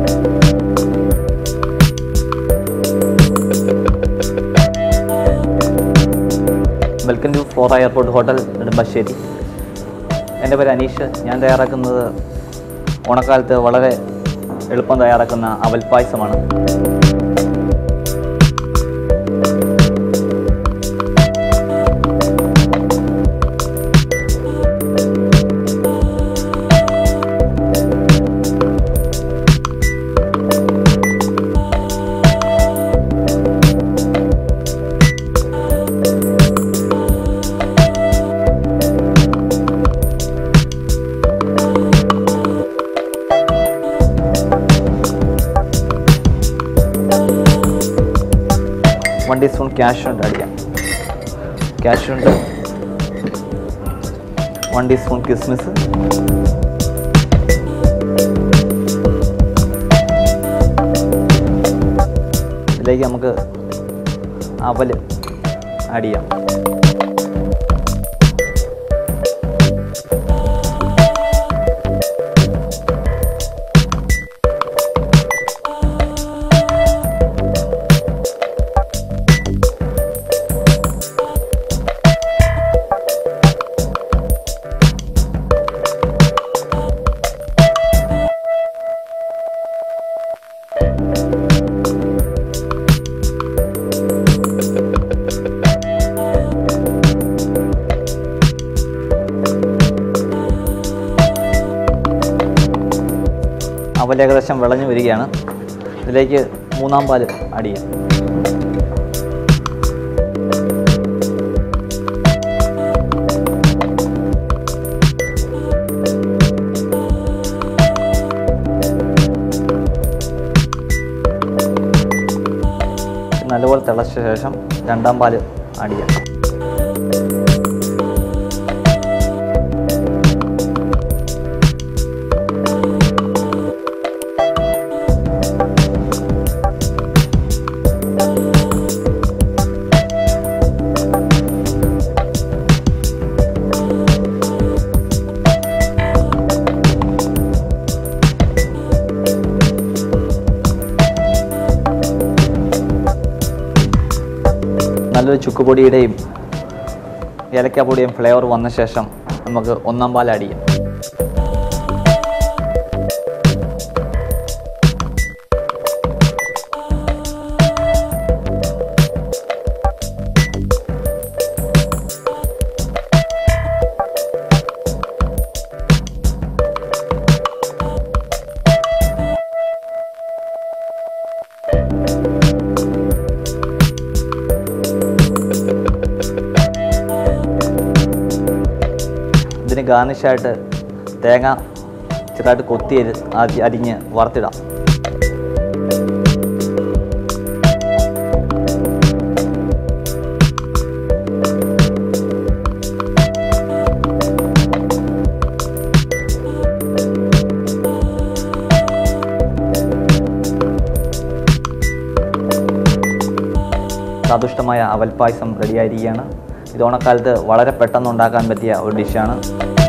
welcome to Flora airport hotel Nedumbassery എൻ്റെ പേര് അനീഷ് ഞാൻ തയ്യാറാക്കുന്നത് ഓണക്കാലത്ത് വളരെ എളുപ്പം തയ്യാറാക്കുന്ന അവൽ പായസമാണ് വൺ ടീസ്പൂൺ ക്യാഷ് ഉണ്ട് അടിക്കാം ക്യാഷ് ഉണ്ട് വൺ ടീസ്പൂൺ കിസ്മിസ് ഇതിലേക്ക് നമുക്ക് അവൽ ആഡ് ചെയ്യാം അവൽ ഏകദേശം വിളഞ്ഞു വരികയാണ് ഇതിലേക്ക് മൂന്നാം പാല് ആഡ് ചെയ്യാം നല്ലപോലെ തിളച്ച ശേഷം രണ്ടാം പാല് ആഡ് ചെയ്യാം നല്ലൊരു ചുക്കുപൊടിയുടെയും ഏലക്കാപ്പൊടിയും ഫ്ലേവർ വന്ന ശേഷം നമുക്ക് ഒന്നാം പാൽ ആഡ് ചെയ്യാം ഇതിന് ഗാർണിഷായിട്ട് തേങ്ങ ചെറുതായിട്ട് കൊത്തി അരി അരി- അരിഞ്ഞ് വറുത്തിടാം സ്വാദിഷ്ടമായ അവൽ പായസം റെഡിയായിരിക്കുകയാണ് ഇത് ഓണക്കാലത്ത് വളരെ പെട്ടെന്ന് ഉണ്ടാക്കാൻ പറ്റിയ ഒരു ഡിഷാണ്